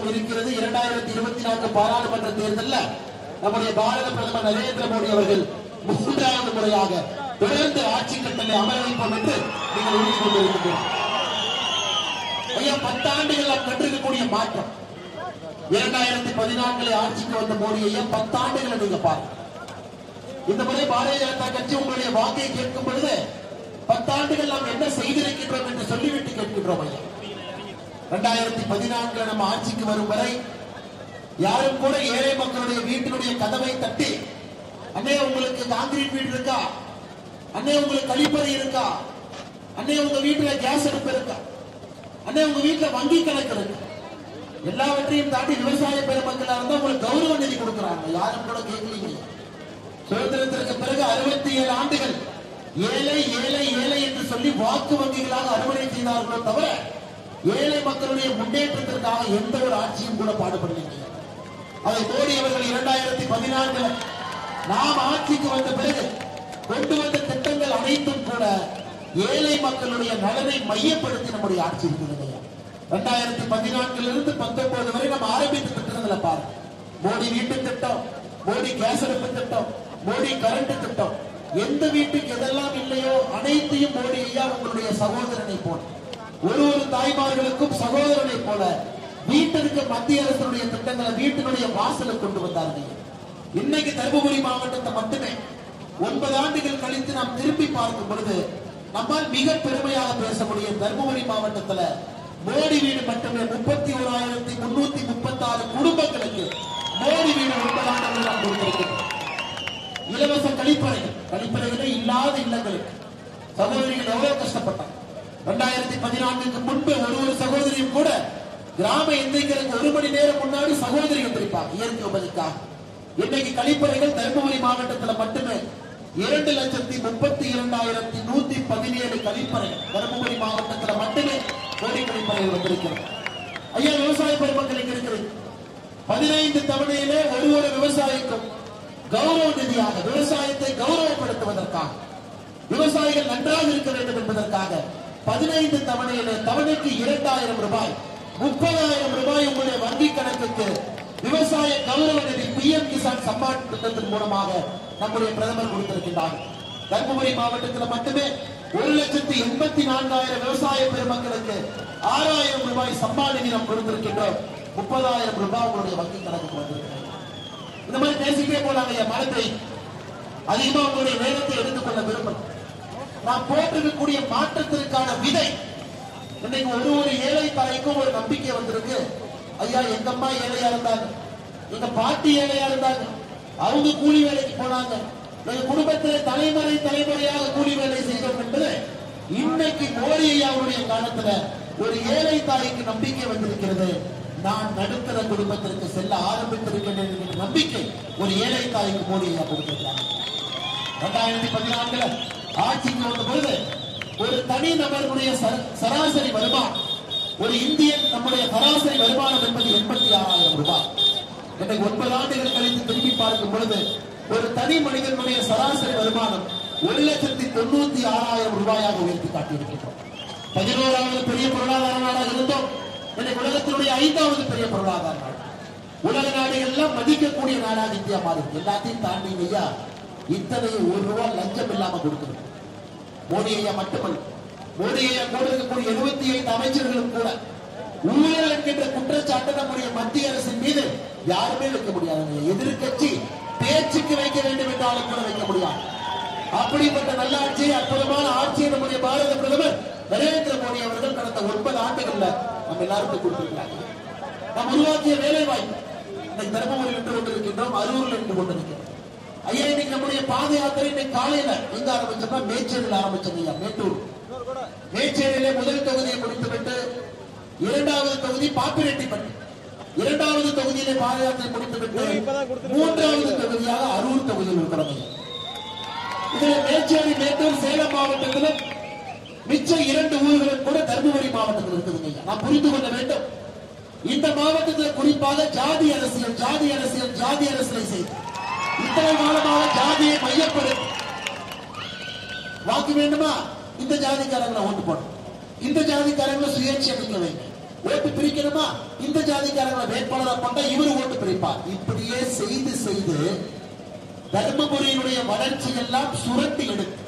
ஞாபகம் இருக்கிறது இரண்டாயிரத்தி இருபத்தி நான்கு பாராளுமன்ற தேர்தலில் நம்முடைய பாரத பிரதமர் நரேந்திர மோடி அவர்கள் மூன்றாவது முறையாக தொடர்ந்து ஆட்சி கட்டளை அமர வைப்போம் என்று நீங்கள் உறுதி கொண்டிருக்கிறீர்கள் ஐயா பத்தாண்டுகள் நாம் கண்டிருக்கக்கூடிய மாற்றம் இரண்டாயிரத்தி பதினான்குல ஆட்சிக்கு வந்த மோடி ஐயா பத்தாண்டுகளை நீங்க பாருங்க இந்த முறை பாரதிய ஜனதா கட்சி உங்களுடைய வாக்கை கேட்கும் பொழுது பத்தாண்டுகள் நாம் என்ன செய்திருக்கின்றோம் என்று சொல்லிவிட்டு கேட்கின்றோம் ஐயா இரண்டாயிரத்தி பதினான்குல நம்ம ஆட்சிக்கு வரும் வரை யாரும் கூட ஏழை மக்களுடைய வீட்டினுடைய கதவை தட்டி அண்ணே உங்களுக்கு காங்கிரீட் வீடு இருக்கா அண்ணே உங்களுக்கு கழிப்பறை இருக்கா அண்ணே உங்க வீட்டுல கேஸ் அடுப்பு இருக்கா அண்ணே உங்க வீட்டுல வங்கி கணக்கு இருக்கு எல்லாவற்றையும் தாண்டி விவசாய பெருமக்களா இருந்தா உங்களுக்கு கௌரவ நிதி கொடுக்குறாங்க யாரும் கூட கேட்கலீங்க சுதந்திரத்திற்கு பிறகு அறுபத்தி ஏழு ஆண்டுகள் ஏழை ஏழை ஏழை என்று சொல்லி வாக்கு வங்கிகளாக அறுவடை செய்தார்களோ தவிர ஏழை மக்களுடைய முன்னேற்றத்திற்காக எந்த ஒரு ஆட்சியும் கூட பாடுபடவில்லை அதை மோடி அவர்கள் இரண்டாயிரத்தி பதினான்குல நாம் ஆட்சிக்கு வந்த பிறகு கொண்டு வந்த திட்டங்கள் அனைத்தும் கூட ஏழை மக்களுடைய நலனை மையப்படுத்தி நம்முடைய ஆட்சி இருக்கிறது இரண்டாயிரத்தி பதினான்குல இருந்து பத்தொன்பது வரை நம்ம ஆரம்பித்த திட்டங்களை பாருங்க மோடி வீட்டு திட்டம் மோடி கேஸ் அடுப்பு திட்டம் மோடி கரண்ட் திட்டம் எந்த வீட்டுக்கு எதெல்லாம் இல்லையோ அனைத்தையும் மோடி ஐயா உங்களுடைய சகோதரனை போல ஒரு ஒரு தாய்மார்களுக்கும் சகோதரனை போல வீட்டிற்கு மத்திய அரசுடைய திட்டங்களை வீட்டினுடைய வாசலுக்கு கொண்டு வந்தார்கள் இன்னைக்கு தருமபுரி மாவட்டத்தை மட்டுமே ஒன்பது ஆண்டுகள் கழித்து நாம் திருப்பி பார்க்கும் பொழுது நம்மால் மிக பெருமையாக பேச முடியும் தருமபுரி மாவட்டத்துல மோடி வீடு மட்டுமே முப்பத்தி ஓராயிரத்தி முன்னூத்தி முப்பத்தி ஆறு குடும்பங்களுக்கு மோடி வீடு ஒன்பது ஆண்டுகள் நாம் கொடுத்திருக்கிறோம் இலவச கழிப்பறைகள் கழிப்பறைகளே இல்லாத இல்லங்களுக்கு சகோதரிகள் எவ்வளவு கஷ்டப்பட்டாங்க ரெண்டாயிரத்தி பதினான்குக்கு முன்பு ஒரு ஒரு சகோதரியும் கூட கிராம எந்திரிக்கிறதுக்கு ஒரு மணி நேரம் முன்னாடி சகோதரி வந்திருப்பாங்க இயற்கை உபதிக்காக இன்னைக்கு கழிப்பறைகள் தருமபுரி மாவட்டத்துல மட்டுமே இரண்டு லட்சத்தி முப்பத்தி இரண்டாயிரத்தி நூத்தி பதினேழு கழிப்பறைகள் தருமபுரி மாவட்டத்துல மட்டுமே கோடி கழிப்பறைகள் வந்திருக்கிறது ஐயா விவசாய பெருமக்களுக்கு இருக்கிறது பதினைந்து தவணையிலே ஒரு ஒரு விவசாயிக்கும் கௌரவ நிதியாக விவசாயத்தை கௌரவப்படுத்துவதற்காக விவசாயிகள் நன்றாக இருக்க வேண்டும் என்பதற்காக பதினைந்து தவணையிலே தவணைக்கு இரண்டாயிரம் ரூபாய் முப்பதாயிரம் ரூபாய் உங்களுடைய வங்கி கணக்குக்கு விவசாய கௌரவ நிதி பிஎம் கிசான் சம்மான் திட்டத்தின் மூலமாக நம்முடைய பிரதமர் கொடுத்திருக்கின்றார் தருமபுரி மாவட்டத்தில் மட்டுமே ஒரு லட்சத்தி எண்பத்தி நான்காயிரம் விவசாய பெருமக்களுக்கு ஆறாயிரம் ரூபாய் சம்மான் நிதி நாம் கொடுத்திருக்கின்றோம் முப்பதாயிரம் ரூபாய் உங்களுடைய வங்கி கணக்குக்கு வந்திருக்கிறது இந்த மாதிரி பேசிட்டே போலாங்க என் மனத்தை அதிகமா உங்களுடைய நேரத்தை எடுத்துக்கொள்ள விரும்புகிறேன் நாம் போட்டிருக்கக்கூடிய மாற்றத்திற்கான விதை இன்னைக்கு ஒரு ஒரு ஏழை தாய்க்கும் ஒரு நம்பிக்கை வந்திருக்கு ஐயா எங்க அம்மா ஏழையா இருந்தாங்க எங்க பாட்டி ஏழையா இருந்தாங்க அவங்க கூலி வேலைக்கு போனாங்க எங்க குடும்பத்திலே தலைமுறை தலைமுறையாக கூலி வேலை செய்தோம் என்பது இன்னைக்கு மோடி ஐயாவுடைய காலத்துல ஒரு ஏழை தாய்க்கு நம்பிக்கை வந்திருக்கிறது நான் நடுத்தர குடும்பத்திற்கு செல்ல ஆரம்பித்திருக்கிறேன் என்கிற நம்பிக்கை ஒரு ஏழை தாய்க்கு மோடி ஐயா கொடுத்திருக்கிறாங்க ரெண்டாயிரத்தி பதினான்குல ஆட்சிக்கு வந்த பொழுது ஒரு தனி நபருடைய சர- சராசரி வருமானம் ஒரு இந்தியன் நம்முடைய சராசரி வருமானம் என்பது எண்பத்தி ஆறாயிரம் ரூபாய் இன்றைக்கு ஒன்பது ஆண்டுகள் கழித்து திரும்பி பார்க்கும் பொழுது ஒரு தனி மனிதனுடைய சராசரி வருமானம் ஒரு லட்சத்தி தொண்ணூத்தி ஆறாயிரம் ரூபாயாக உயர்த்தி காட்டியிருக்கின்றோம் பதினோராவது பெரிய பொருளாதார நாடாக இருந்தோம் இன்னைக்கு உலகத்தினுடைய ஐந்தாவது பெரிய பொருளாதார நாடு உலக நாடுகள்லாம் மதிக்கக்கூடிய நாடாக இந்தியா மாறி எல்லாத்தையும் தாண்டி ஐயா இத்தனை ஒரு ரூபாய் லஞ்சம் இல்லாம கொடுக்கணும் மோடி ஐயா மட்டுமல்ல மோடி ஐயா கூட இருக்கக்கூடிய எழுபத்தி ஐந்து அமைச்சர்களும் கூட ஊழல் என்கின்ற குற்றச்சாட்டு நம்முடைய மத்திய அரசின் மீது யாருமே வைக்க முடியாது எதிர்க்கட்சி பேச்சுக்கு வைக்க வேண்டும் என்றாலும் கூட வைக்க முடியாது அப்படிப்பட்ட நல்லாட்சி அற்புதமான ஆட்சியை நம்முடைய பாரத பிரதமர் நரேந்திர மோடி அவர்கள் கடந்த ஒன்பது ஆண்டுகள்ல நம்ம எல்லாருக்கும் கொடுத்திருக்கிறாங்க நாம் உருவாக்கிய வேலை வாய்ப்பு இன்னைக்கு தருமபுரியில் நின்று கொண்டிருக்கின்றோம் அரூரில் நின்று கொண்டிருக்கிறோம் ஐயா இன்னைக்கு நம்முடைய பாத யாத்திரை இன்னைக்கு காலையில எங்க ஆரம்பிச்சோம்னா மேச்சேரியில் ஆரம்பிச்சோம் ஐயா மேட்டூர் மேச்சேரியிலே முதல் தொகுதியை முடித்துவிட்டு இரண்டாவது தொகுதி பாப்பிரெட்டிப்பட்டி இரண்டாவது தொகுதியிலே பாத யாத்திரை முடித்துவிட்டு மூன்றாவது தொகுதியாக அரூர் தொகுதியில் இருக்கிறோம் ஐயா இதுல மேச்சேரி மேட்டூர் சேலம் மாவட்டத்தில் மிச்ச இரண்டு ஊர்களும் கூட தருமபுரி மாவட்டத்தில் இருக்குதுங்க ஐயா. நான் புரிந்து கொள்ள வேண்டும் இந்த மாவட்டத்தில் குறிப்பாக ஜாதி அரசியல் ஜாதி அரசியல் ஜாதி அரசியலை செய்து இத்தனை காலமாக ஜாதியை மையப்படுத்தி வாக்கு வேண்டுமா இந்த ஜாதிக்காரங்களை ஓட்டு போடும் இந்த ஜாதிக்காரங்களை சுயேட்சை அளிக்க வைங்க ஓட்டு பிரிக்கணுமா இந்த ஜாதிக்காரங்களை வேட்பாளரை கொண்டா இவரு ஓட்டு பிரிப்பார் இப்படியே செய்து செய்து தர்மபுரியினுடைய வளர்ச்சி எல்லாம் சுரண்டி எடுக்கும்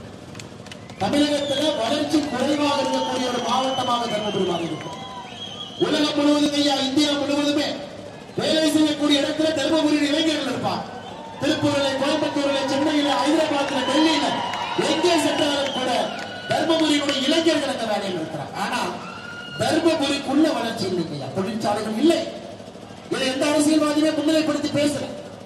தமிழகத்துல வளர்ச்சி குறைவாக இருக்கக்கூடிய ஒரு மாவட்டமாக தர்மபுரி மாறி இருக்கும் உலகம் முழுவதும் ஐயா இந்தியா முழுவதுமே வேலை செய்யக்கூடிய இடத்துல தர்மபுரியில் இளைஞர்கள் இருப்பார் திருப்பூரில் கோயம்புத்தூரில் சென்னையில ஹைதராபாத்ல டெல்லியில எங்கே சென்றாலும் கூட தர்மபுரியினுடைய இளைஞர்கள் அந்த வேலையில் இருக்கிறார் ஆனா தர்மபுரிக்குள்ள வளர்ச்சி இல்லைங்கய்யா தொழிற்சாலைகள் இல்லை இதை எந்த அரசியல்வாதியுமே முன்னிலைப்படுத்தி பேசல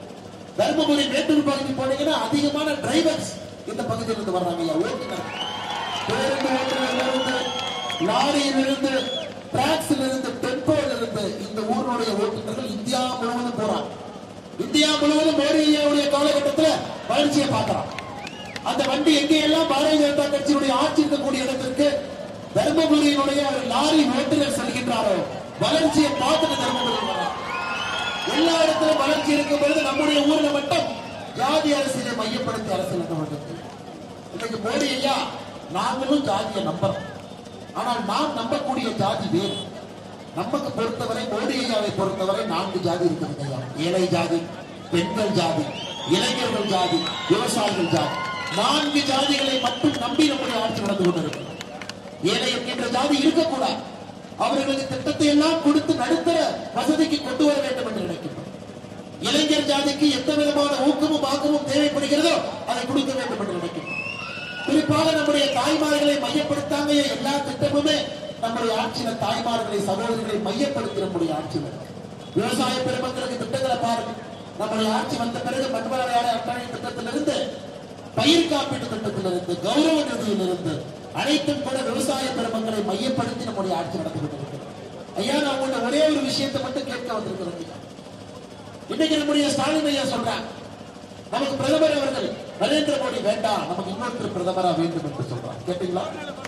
தர்மபுரி மேட்டூர் பகுதி போனீங்கன்னா அதிகமான டிரைவர்ஸ் இந்த பகுதியில் இருந்து வர்றாங்க ஐயா ஓட்டுநர் பேருந்து ஓட்டுநரிலிருந்து லாரியிலிருந்து டிராக்ஸில் இருந்து டெம்போல இருந்து இந்த ஊருடைய ஓட்டுநர்கள் இந்தியா முழுவதும் போறாங்க இந்தியா முழுவதும் மோடி ஐயாவுடைய காலகட்டத்தில் வளர்ச்சியை பார்க்கலாம் அந்த வண்டி எங்கெல்லாம் பாரதிய ஜனதா கட்சியினுடைய ஆட்சி இருக்கக்கூடிய இடத்திற்கு தர்மபுரியினுடைய ஒரு லாரி ஓட்டுநர் செல்கின்றாரோ வளர்ச்சியை பார்த்துட்டு தர்மபுரி வராங்க எல்லா இடத்திலும் வளர்ச்சி இருக்கும் பொழுது நம்முடைய ஊர்ல மட்டும் ஜாதி அரசியலை மையப்படுத்தி அரசியல் நடந்தது இன்னைக்கு மோடி ஐயா நாங்களும் ஜாதியை நம்புறோம் ஆனால் நாம் நம்பக்கூடிய ஜாதி வேறு நமக்கு பொறுத்தவரை மோடி ஐயாவை பொறுத்தவரை நான்கு ஜாதி இருக்கிறது ஐயா ஏழை ஜாதி பெண்கள் ஜாதி இளைஞர்கள் ஜாதி விவசாயிகள் ஜாதி நான்கு ஜாதிகளை மட்டும் நம்பி நம்முடைய ஆட்சி நடந்து கொண்டிருக்கிறது ஏழை என்கின்ற ஜாதி இருக்கக்கூடாது அவர்களுக்கு திட்டத்தை எல்லாம் கொடுத்து நடுத்தர வசதிக்கு கொண்டு வர வேண்டும் என்று நினைக்கின்றோம் இளைஞர் ஜாதிக்கு எந்த விதமான ஊக்கமும் ஆக்கமும் தேவைப்படுகிறதோ அதை கொடுக்க வேண்டும் என்று நினைக்கின்றோம் குறிப்பாக நம்முடைய தாய்மார்களை மையப்படுத்தாங்க எல்லா திட்டமுமே நம்முடைய ஆட்சியில தாய்மார்களை சகோதரிகளை மையப்படுத்தி நம்முடைய ஆட்சியில் இருக்கு. விவசாய பெருமக்களுக்கு திட்டங்களை பாருங்க நம்முடைய ஆட்சி வந்த பிறகு மண்வள அட்டணை திட்டத்திலிருந்து பயிர் காப்பீட்டு திட்டத்திலிருந்து கௌரவ நிதியிலிருந்து அனைத்தும் கூட விவசாய பெருமக்களை மையப்படுத்தி நம்முடைய ஆட்சி நடந்து கொண்டிருக்கிறது ஐயா நான் உங்கள்ட்ட ஒரே ஒரு விஷயத்தை மட்டும் கேட்க வந்திருக்கிறேன் ஐயா. இன்னைக்கு நம்முடைய ஸ்டாலின் ஐயா சொல்றாங்க நமக்கு பிரதமர் அவர்கள் நரேந்திர மோடி வேண்டாம் நமக்கு இன்னொருத்தர் பிரதமரா வேண்டும் என்று சொல்றாங்க கேட்டீங்களா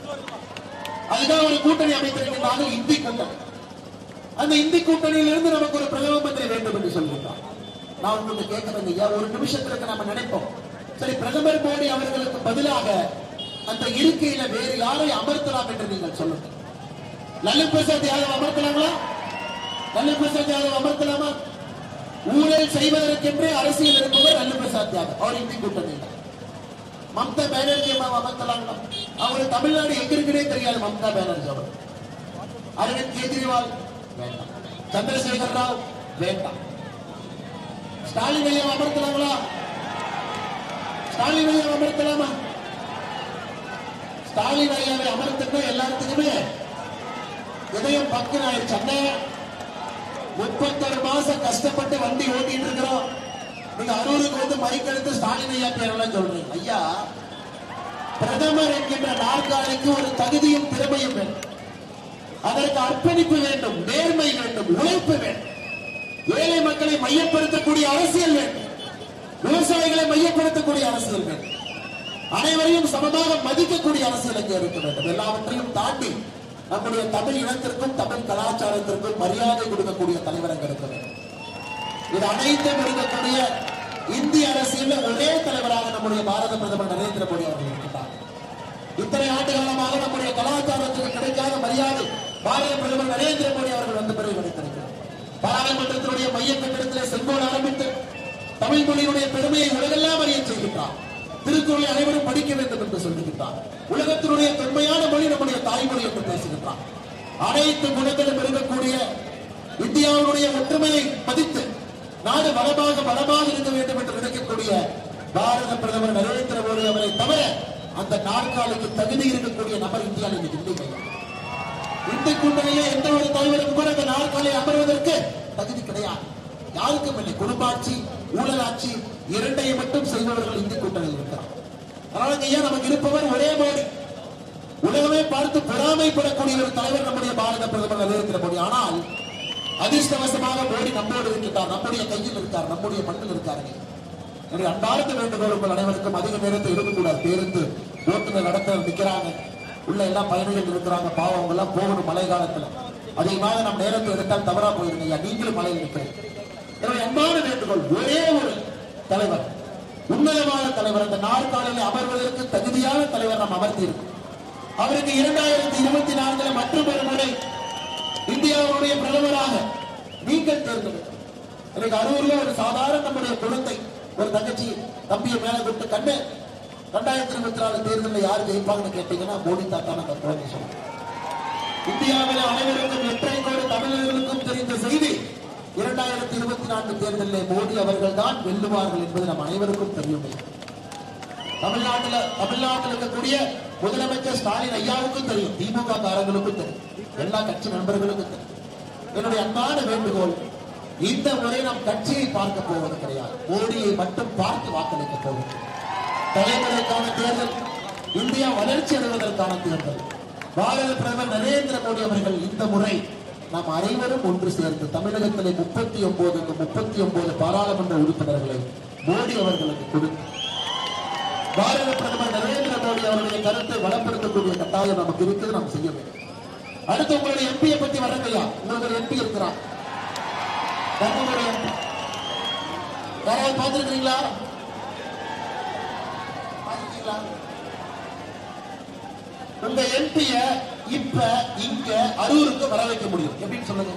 அதுதான் ஒரு கூட்டணி அமைத்திருக்கிறாங்க இந்தி கூட்டணி அந்த இந்தி கூட்டணியிலிருந்து நமக்கு ஒரு பிரதம மந்திரி வேண்டும் என்று சொல்கின்றார் நான் உங்களுக்கு கேட்கிறேங்க ஐயா ஒரு நிமிஷத்துக்கு நம்ம நினைப்போம் சரி பிரதமர் மோடி அவர்களுக்கு பதிலாக அந்த இருக்கையில வேறு யாரை அமர்த்தலாம் என்று நீங்கள் சொல்லுங்க லல்லு பிரசாத் யாதவ் அமர்த்தலாங்களா லல்லு பிரசாத் யாதவ் அமர்த்தலாமா ஊழல் செய்வதற்கென்றே அரசியல் இருப்பவர் லல்லு பிரசாத் யாதவ் அவர் இந்தி கூட்டணியில் மம்தா பானர்ஜி அம்மாவை அமர்த்தலாங்களா அவர் தமிழ்நாடு எங்க இருக்குன்னே தெரியாது மம்தா பானர்ஜி அவர் அரவிந்த் கெஜ்ரிவால் வேண்டாம் சந்திரசேகர் ராவ் வேண்டாம் ஸ்டாலின் ஐயா அமர்த்தலாங்களா ஸ்டாலின் ஐயா அமர்த்தலாமா ஸ்டாலின் ஐயாவை அமர்த்துனா எல்லாத்துக்குமே இதயம் பக்கம் ஆயிடுச்சு அண்ணே முப்பத்தொரு மாசம் கஷ்டப்பட்டு வண்டி ஓட்டிட்டு இருக்கிறோம் நீங்க அரூருக்கு வந்து மைக் எடுத்து ஸ்டாலின் ஐயா பேரெல்லாம் சொல்றீங்க ஐயா பிரதமர் என்கின்ற நாற்காலிக்கு ஒரு தகுதியும் திறமையும் வேண்டும் அதற்கு அர்ப்பணிப்பு வேண்டும் நேர்மை வேண்டும் உழைப்பு வேண்டும் ஏழை மக்களை மையப்படுத்தக்கூடிய அரசியல் வேண்டும் விவசாயிகளை மையப்படுத்தக்கூடிய அரசியல் வேண்டும் அனைவரையும் சமமாக மதிக்கக்கூடிய அரசியல் இங்கே இருக்க வேண்டும் எல்லாவற்றையும் தாண்டி நம்முடைய தமிழ் இனத்திற்கும் தமிழ் கலாச்சாரத்திற்கும் மரியாதை கொடுக்கக்கூடிய தலைவர் அங்க இருக்க வேண்டும் இது அனைத்தும் இருக்கக்கூடிய இந்திய அரசியல்ல ஒரே தலைவராக நம்முடைய பாரத பிரதமர் நரேந்திர மோடி அவர்கள் இருக்கிறார் இத்தனை ஆண்டு காலமாக நம்முடைய கலாச்சாரத்துக்கு கிடைக்காத மரியாதை பாரத பிரதமர் நரேந்திர மோடி அவர்கள் வந்த பிறகு கிடைத்திருக்கிறார் பாராளுமன்றத்தினுடைய மைய கட்டிடத்திலே செங்கோல் ஆரம்பித்து தமிழ் மொழியினுடைய பெருமையை உலகெல்லாம் அறிய செய்கின்றார் திருக்குறளை அனைவரும் படிக்க வேண்டும் என்று சொல்லுகின்றார் உலகத்தினுடைய தொன்மையான மொழி நம்முடைய தாய்மொழி என்று பேசுகின்றார் அனைத்து குணங்களும் இருக்கக்கூடிய இந்தியாவுடைய ஒற்றுமையை மதித்து நாடு வளமாக வளமாக இருக்க வேண்டும் என்று நினைக்கக்கூடிய பாரத பிரதமர் நரேந்திர மோடி அவரை தவிர அந்த நாற்காலிக்கு தகுதி இருக்கக்கூடிய நபர் இந்தியாவில் இன்னைக்கு இல்லை ஐயா. இந்து கூட்டணியிலே எந்த ஒரு தலைவருக்கும் கூட அந்த நாற்காலில் அமர்வதற்கு தகுதி கிடையாது யாருக்கும் இல்லை குடும்பாட்சி ஊழலாட்சி இரண்டையும் மட்டும் செய்பவர்கள் இந்து கூட்டணியில் இருக்கிறார் அதனால ஐயா நமக்கு இருப்பவர் ஒரே மோடி உலகமே பார்த்து பொறாமைப்படக்கூடிய ஒரு தலைவர் நம்முடைய பாரத பிரதமர் நரேந்திர மோடி ஆனால் அதிர்ஷ்டவசமாக மோடி நம்மோடு இருக்கின்றார் நம்முடைய கையில் இருக்கார் நம்முடைய மண்ணில் இருக்காருங்க என்னுடைய அன்பார்ந்த வேண்டுகோள் உங்கள் அனைவருக்கும் அதிக நேரத்தை இருக்கக்கூடாது பேருந்து ஓட்டுநர் நடத்த நிக்கிறாங்க உள்ள எல்லாம் பயணிகள் இருக்கிறாங்க பாவம் அவங்க எல்லாம் போகணும் மழை காலத்துல அதிகமாக நம்ம நேரத்தை எடுத்தால் தவறா போயிருங்க ஐயா நீங்களும் மழையில் நிற்கிறீங்க என்னுடைய அன்பான வேண்டுகோள் ஒரே ஒரு தலைவர் உன்னதமான தலைவர் அந்த நாற்காலில் அமர்வதற்கு தகுதியான தலைவர் நாம் அமர்த்தி இருக்கோம் அவருக்கு இரண்டாயிரத்தி இருபத்தி நான்குல மற்றும் ஒரு முறை இந்தியாவுடைய பிரதமராக நீங்கள் தேர்ந்தெடுக்க எனக்கு அரூர்ல ஒரு சாதாரண நம்முடைய குழந்தை ஒரு தங்கச்சி தம்பியை மேல விட்டு கண்ணு ரெண்டாயிரத்தி இருபத்தி நாலு தேர்தலில் யார் ஜெயிப்பாங்கன்னு கேட்டீங்கன்னா மோடி தாத்தான் அந்த குழந்தை சொல்லுங்க இந்தியாவில் அனைவருக்கும் எட்டரை கோடி தமிழர்களுக்கும் தெரிந்த செய்தி இரண்டாயிரத்தி இருபத்தி நான்கு தேர்தலில் மோடி அவர்கள் தான் வெல்லுவார்கள் என்பது நம் அனைவருக்கும் தெரியும் தமிழ்நாட்டில் தமிழ்நாட்டில் இருக்கக்கூடிய முதலமைச்சர் ஸ்டாலின் ஐயாவுக்கும் தெரியும் திமுக காரங்களுக்கும் தெரியும் எல்லா கட்சி நண்பர்களுக்கும் தெரியும் என்னுடைய அன்பான வேண்டுகோள் இந்த முறை நாம் கட்சியை பார்க்க போவது கிடையாது மோடியை மட்டும் பார்த்து வாக்களிக்க போவது தலைவருக்கான தேர்தல் இந்தியா வளர்ச்சி அடைவதற்கான தேர்தல் பாரத பிரதமர் நரேந்திர மோடி அவர்கள் இந்த முறை நாம் அனைவரும் ஒன்று சேர்ந்து தமிழகத்திலே முப்பத்தி ஒன்பதுக்கு முப்பத்தி ஒன்பது பாராளுமன்ற உறுப்பினர்களை மோடி அவர்களுக்கு கொடுத்து பாரத பிரதமர் நரேந்திர மோடி அவருடைய கருத்தை வளப்படுத்தக்கூடிய கட்டாயம் நமக்கு இருக்குது நாம் செய்ய வேண்டும் அடுத்து உங்களுடைய எம்பியை பத்தி வரங்கய்யா உங்களுக்கு ஒரு எம்பி இருக்கிறான் தர்மபுரி MP. யாராவது பார்த்திருக்கீங்களா பார்த்திருக்கீங்களா உங்க எம்பிய இப்ப இங்க அரூருக்கு வர வைக்க முடியும் எப்படின்னு சொல்லுங்க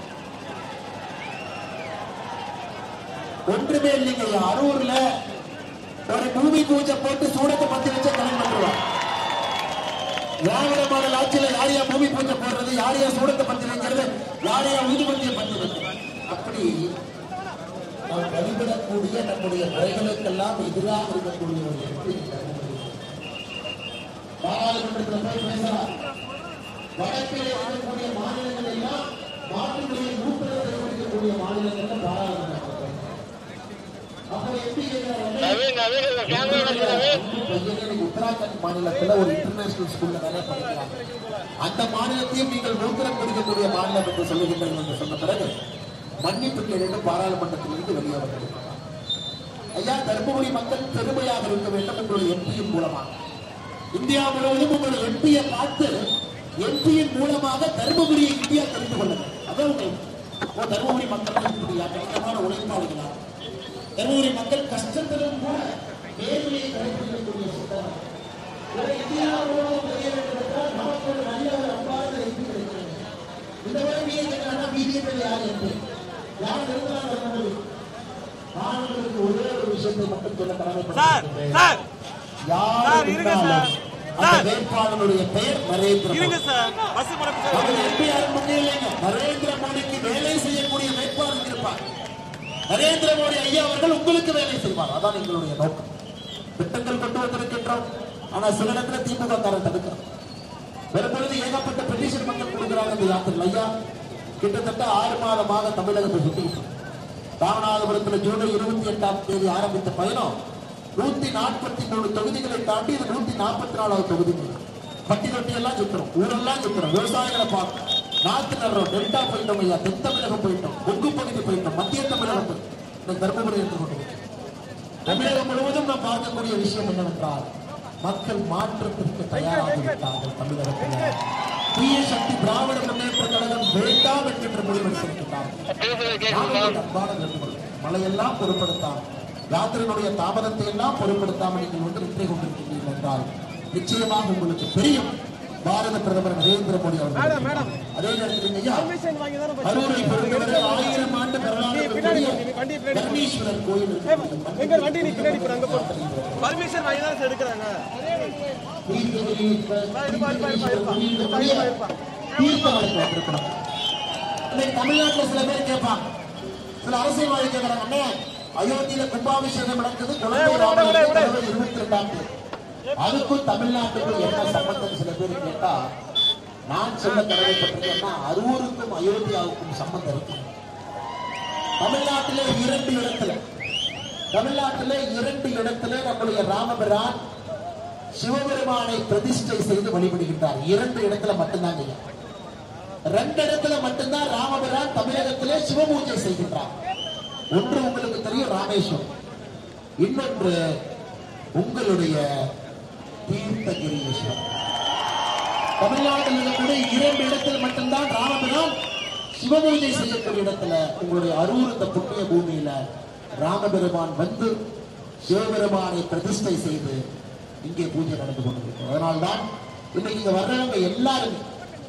ஒன்றுமே இல்லைங்க அரூர்ல ஒரு பூமி பூஜை போட்டு சூடத்தை பத்தி வச்ச கடன் பண்ணுவான் திராவிட மாடல் ஆட்சியில யாரையா பூமி பூஜை போடுறது யாரையா சூடத்தை பத்தி வைக்கிறது யாரையா ஊதுபத்தியை பத்தி வைக்கிறது அப்படி நாம் வழிபடக்கூடிய நம்முடைய முறைகளுக்கெல்லாம் எதிராக இருக்கக்கூடிய ஒரு எம்பி பாராளுமன்றத்தில் போய் பேசலாம் வடக்கிலே இருக்கக்கூடிய மாநிலங்கள் எல்லாம் மாற்றுமொழியை நூற்று தெரிவிக்கக்கூடிய மாநிலங்கள்ல பாராளுமன்றம் அப்ப எப்படி உத்தராகண்ட் மாநிலத்துல ஒரு இன்டர்நேஷனல் ஸ்கூல்ல வேலை படிக்கிறாங்க அந்த மாநிலத்தையும் நீங்கள் நூத்திரம் பிடிக்கக்கூடிய மாநிலம் என்று சொல்லுகின்றீர்கள் என்று சொன்ன பிறகு மன்னிப்பு கேட்டு பாராளுமன்றத்திலிருந்து வெளியே வந்திருக்கிறார் ஐயா தர்மபுரி மக்கள் பெருமையாக இருக்க வேண்டும் உங்களுடைய எம்பியின் மூலமாக இந்தியா முழுவதும் உங்களுடைய எம்பியை பார்த்து எம்பியின் மூலமாக தர்மபுரியை இந்தியா தெரிந்து கொள்ளுங்கள் அதான் உங்களுக்கு ஓ தர்மபுரி மக்கள் இப்படியா கடினமான உழைப்பாளிகளா தர்மபுரி மக்கள் கஷ்டத்திலும் கூட நேர்மையை கடைபிடிக்கக்கூடிய சித்தம் ஒரு இந்தியா முழுவதும் தெரிய வேண்டும் என்றால் நமக்கு ஒரு நல்ல ஒரு அன்பார்ந்த எம்பி கிடைக்கிறது இந்த முறை பிஜேபி பிஜேபி யார் என்று யார் இருக்கிறார் தர்மபுரி மாணவர்களுக்கு ஒரே ஒரு விஷயத்தை மட்டும் சொல்ல சார் கடமைப்பட்டிருக்கிறேன் சார் யார் சார், இருங்க சார். இருந்தாலும் அந்த சார். வேட்பாளருடைய பெயர் நரேந்திர இருங்க மோடி சார் பஸ் மரப்பு அவர் எப்படி யாரும் முன்னே இல்லைங்க நரேந்திர மோடிக்கு வேலை செய்யக்கூடிய வேட்பாளர் இருப்பார் நரேந்திர மோடி ஐயா அவர்கள் உங்களுக்கு வேலை செய்வார் அதான் எங்களுடைய நோக்கம் திட்டங்கள் கொண்டு வந்திருக்கின்றோம் ஆனா சில இடத்துல திமுக காரன் தடுக்கிறோம் வரும்பொழுது ஏகப்பட்ட பெட்டிஷன் மக்கள் கொடுக்கிறாங்க இந்த யாத்திரை ஐயா கிட்டத்தட்ட ஆறு மாதமாக தமிழகத்தை சுற்றிட்டு ராமநாதபுரத்தில் ஜூலை இருபத்தி எட்டாம் தேதி ஆரம்பித்த பயணம் நூத்தி நாற்பத்தி மூணு தொகுதிகளை தாண்டி இது நூத்தி நாற்பத்தி நாலாவது தொகுதி பட்டி தொட்டி எல்லாம் சுத்துறோம் ஊரெல்லாம் சுத்துறோம் விவசாயிகளை பார்க்கணும் நாத்து நடுறோம் டெல்டா போயிட்டோம் ஐயா தென் தமிழகம் போயிட்டோம் கொங்கு பகுதி போயிட்டோம் மத்திய தமிழகம் போயிட்டோம் இந்த தர்மபுரி எடுத்து கொண்டு தமிழகம் முழுவதும் நாம் பார்க்கக்கூடிய விஷயம் என்னவென்றால் மக்கள் மாற்றத்திற்கு தயாராகிவிட்டார்கள் தமிழகத்தில் தீய சக்தி திராவிட முன்னேற்ற கழகம் வேண்டாம் என்கின்ற முடிவெடுத்திருக்கிறார்கள் நாங்கள் அன்பான வேண்டுகோள். மழையெல்லாம் பொருட்படுத்தாமல் யாத்திரையினுடைய தாமதத்தை எல்லாம் பொருட்படுத்தாமல் நீங்கள் வந்து வெற்றி கொண்டிருக்கிறீர்கள் என்றால் நிச்சயமாக உங்களுக்கு தெரியும் பாரத பிரதமர் நரேந்திர மோடி அவர்கள் அதே நேரத்தில் ஐயா அரூரை பொறுத்தவரை ஆயிரம் ஆண்டு வரலாறு இருக்கக்கூடிய தர்மேஸ்வரர் கோயில் எங்க வண்டி நீ பின்னாடி போற, அங்க போ. இருக்கக்கூடிய பர்மிஷன் வாங்கி தான் சார் எடுக்கிறாங்க தமிழ்நாட்டுல சில பேர் கேட்பாங்க சில அரசியல்வாதி கேட்கறாங்க அண்ணே அயோத்தியில கும்பாபிஷேகம் நடக்குது குழந்தை ராமர் கடவுள் இருபத்தி ரெண்டாம் தேதி அதுக்கும் தமிழ்நாட்டுக்கும் என்ன சம்பந்தம் சில பேர் கேட்டா நான் சொல்ல கடமைப்பட்டிருக்கேன்னா அரூருக்கும் அயோத்தியாவுக்கும் சம்பந்தம் இருக்கு தமிழ்நாட்டிலே இரண்டு இடத்துல தமிழ்நாட்டிலே இரண்டு இடத்துல நம்முடைய ராமபிரான் சிவபெருமானை பிரதிஷ்டை செய்து வழிபடுகின்றார் இரண்டு இடத்துல மட்டும்தான் ஐயா. ரெண்டு இடத்துல மட்டும்தான் ராமபிரான் தமிழகத்திலே சிவபூஜை செய்கின்றார் ஒன்று உங்களுக்கு தெரியும் ராமேஸ்வரம் இன்னொன்று உங்களுடைய தீர்த்தகிரீஸ்வரம் தமிழ்நாட்டில் இருக்கக்கூடிய இரண்டு இடத்துல மட்டும்தான் ராமபிரான் சிவபூஜை செய்யக்கூடிய இடத்துல உங்களுடைய அரூர் இந்த புண்ணிய பூமியில ராமபெருமான் வந்து சிவபெருமானை பிரதிஷ்டை செய்து இங்கே பூஜை நடந்து கொண்டிருக்கிறது அதனால்தான் இன்னைக்கு இங்க வர்றவங்க எல்லாருமே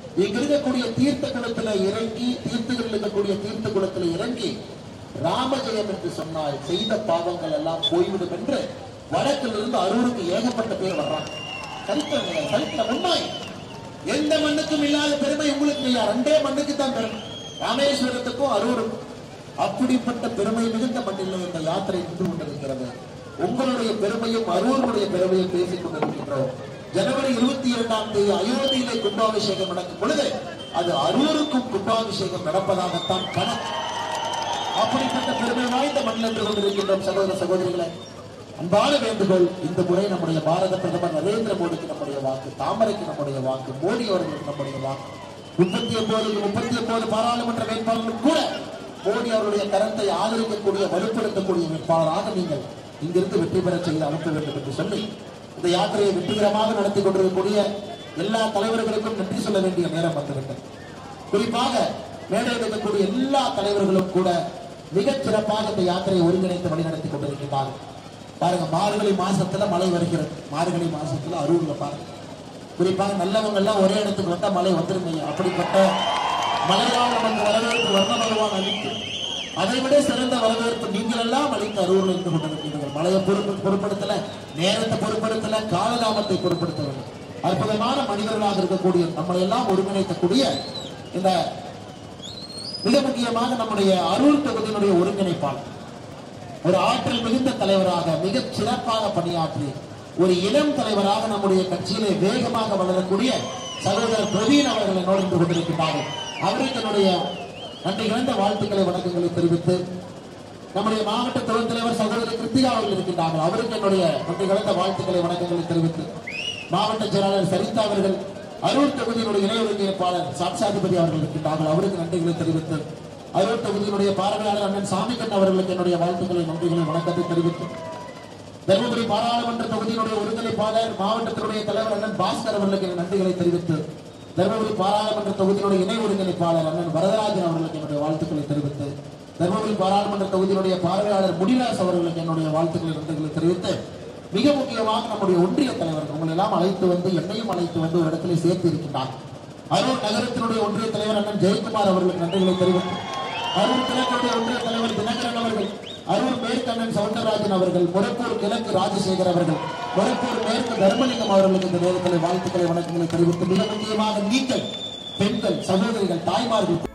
இங்க இருக்கக்கூடிய தீர்த்த குளத்துல இறங்கி தீர்த்துகள் இருக்கக்கூடிய தீர்த்த குளத்துல இறங்கி ராமஜெயம் என்று சொன்னால் செய்த பாவங்கள் எல்லாம் போய்விடும் என்று வடக்கிலிருந்து அரூருக்கு ஏகப்பட்ட பேர் வர்றாங்க சரித்திரங்க சரித்திரம் உண்மை எந்த மண்ணுக்கும் இல்லாத பெருமை உங்களுக்கு இல்லையா ரெண்டே மண்ணுக்கு தான் பெருமை ராமேஸ்வரத்துக்கும் அரூருக்கும் அப்படிப்பட்ட பெருமை மிகுந்த மண்ணில் இந்த யாத்திரை நின்று கொண்டிருக்கிறது உங்களுடைய பெருமையும் அரூருடைய பெருமையும் பேசிக் கொண்டிருக்கின்றோம் ஜனவரி இருபத்தி இரண்டாம் தேதி அயோத்தியிலே கும்பாபிஷேகம் நடக்கும் பொழுது அது அரூருக்கும் கும்பாபிஷேகம் நடப்பதாகத்தான் கணக்கு அப்படிப்பட்ட பெருமை வாய்ந்த மண்ணில் நின்று கொண்டிருக்கின்றோம் சகோதர சகோதரிகளே அன்பான வேண்டுகோள் இந்த முறை நம்முடைய பாரத பிரதமர் நரேந்திர மோடிக்கு நம்முடைய வாக்கு தாமரைக்கு நம்முடைய வாக்கு மோடி அவர்களுக்கு நம்முடைய வாக்கு முப்பத்தி ஒன்பது முப்பத்தி ஒன்பது பாராளுமன்ற வேட்பாளர்களும் கூட மோடி அவருடைய கருத்தை ஆதரிக்கக்கூடிய வலுப்படுத்தக்கூடிய வேட்பாளராக நீங்கள் இங்கிருந்து வெற்றி பெற செய்து அனுப்ப வேண்டும் என்று சொல்லி இந்த யாத்திரையை வெற்றிகரமாக நடத்தி கொண்டிருக்கக்கூடிய எல்லா தலைவர்களுக்கும் நன்றி சொல்ல வேண்டிய நேரம் வந்துவிட்டது குறிப்பாக மேடையில் இருக்கக்கூடிய எல்லா தலைவர்களும் கூட மிகச் சிறப்பாக இந்த யாத்திரையை ஒருங்கிணைத்து வழிநடத்தி கொண்டிருக்கிறார்கள் பாருங்க மார்கழி மாசத்துல மழை வருகிறது மார்கழி மாசத்துல அரூர்ல பாருங்க குறிப்பாக நல்லவங்க எல்லாம் ஒரே இடத்துக்கு வந்தா மழை வந்துருங்க அப்படிப்பட்ட மழையால் நமக்கு வரவேற்பு வர்ண பகவான் அளித்து அதை விட சிறந்த வரவேற்பு நீங்கள் எல்லாம் அளித்து அரூரில் இருந்து கொண்டிருக்கிறீர்கள் மழையை பொறுப்பு பொருட்படுத்தல நேரத்தை பொருட்படுத்தல காலதாமத்தை பொருட்படுத்தவில்லை அற்புதமான மனிதர்களாக இருக்கக்கூடிய நம்மளை எல்லாம் ஒருங்கிணைக்கக்கூடிய இந்த மிக முக்கியமாக நம்முடைய அரூர் தொகுதியினுடைய ஒருங்கிணைப்பாளர் ஒரு ஆற்றல் மிகுந்த தலைவராக மிகச் சிறப்பாக பணியாற்றி ஒரு இளம் தலைவராக நம்முடைய கட்சியிலே வேகமாக வளரக்கூடிய சகோதரர் பிரவீன் அவர்கள் என்னோடு இருந்து கொண்டிருக்கிறார்கள் அவருக்கு என்னுடைய நன்றி இழந்த வாழ்த்துக்களை வணக்கங்களை தெரிவித்து நம்முடைய மாவட்ட துணைத் தலைவர் சகோதரர் கிருத்திகா அவர்கள் இருக்கின்றார்கள் அவருக்கு என்னுடைய நன்றி கலந்த வாழ்த்துக்களை வணக்கங்களை தெரிவித்து மாவட்ட செயலாளர் சரிதா அவர்கள் அரூர் தொகுதியினுடைய இணை ஒருங்கிணைப்பாளர் சாட்சாதிபதி அவர்கள் இருக்கின்றார்கள் அவருக்கு நன்றிகளை தெரிவித்து அரூர் தொகுதியினுடைய பார்வையாளர் அண்ணன் சாமிக்கன் அவர்களுக்கு என்னுடைய வாழ்த்துக்களை நன்றிகளை வணக்கத்தை தெரிவித்து தருமபுரி பாராளுமன்ற தொகுதியினுடைய ஒருங்கிணைப்பாளர் மாவட்டத்தினுடைய தலைவர் அண்ணன் பாஸ்கர் அவர்களுக்கு என் நன்றிகளை தெரிவித்து தருமபுரி பாராளுமன்ற தொகுதியினுடைய இணை ஒருங்கிணைப்பாளர் அண்ணன் வரதராஜன் அவர்களுக்கு என்னுடைய வாழ்த்துக்களை தெரிவித்து தருமபுரி பாராளுமன்ற தொகுதியினுடைய பார்வையாளர் முடிராஸ் அவர்களுக்கு என்னுடைய வாழ்த்துக்களை நன்றிகளை தெரிவித்து மிக முக்கியமாக நம்முடைய ஒன்றிய தலைவர் உங்களை எல்லாம் அழைத்து வந்து என்னையும் அழைத்து வந்து ஒரு இடத்துல சேர்த்து இருக்கின்றார் அரூர் நகரத்தினுடைய ஒன்றிய தலைவர் அண்ணன் ஜெயக்குமார் அவர்களுக்கு நன்றிகளை தெரிவித்து அரூர் கிழக்குடைய ஒன்றிய தலைவர் தினகரன் அவர்கள் அரூர் மேற்கு அண்ணன் சவுந்தரராஜன் அவர்கள் முரப்பூர் கிழக்கு ராஜசேகர் அவர்கள் முரப்பூர் மேற்கு தர்மலிங்கம் அவர்களுக்கு இந்த நேரத்தில் வாழ்த்துக்களை வணக்கங்களை தெரிவித்து மிக முக்கியமாக நீங்கள் பெண்கள் சகோதரிகள் தாய்மார்கள்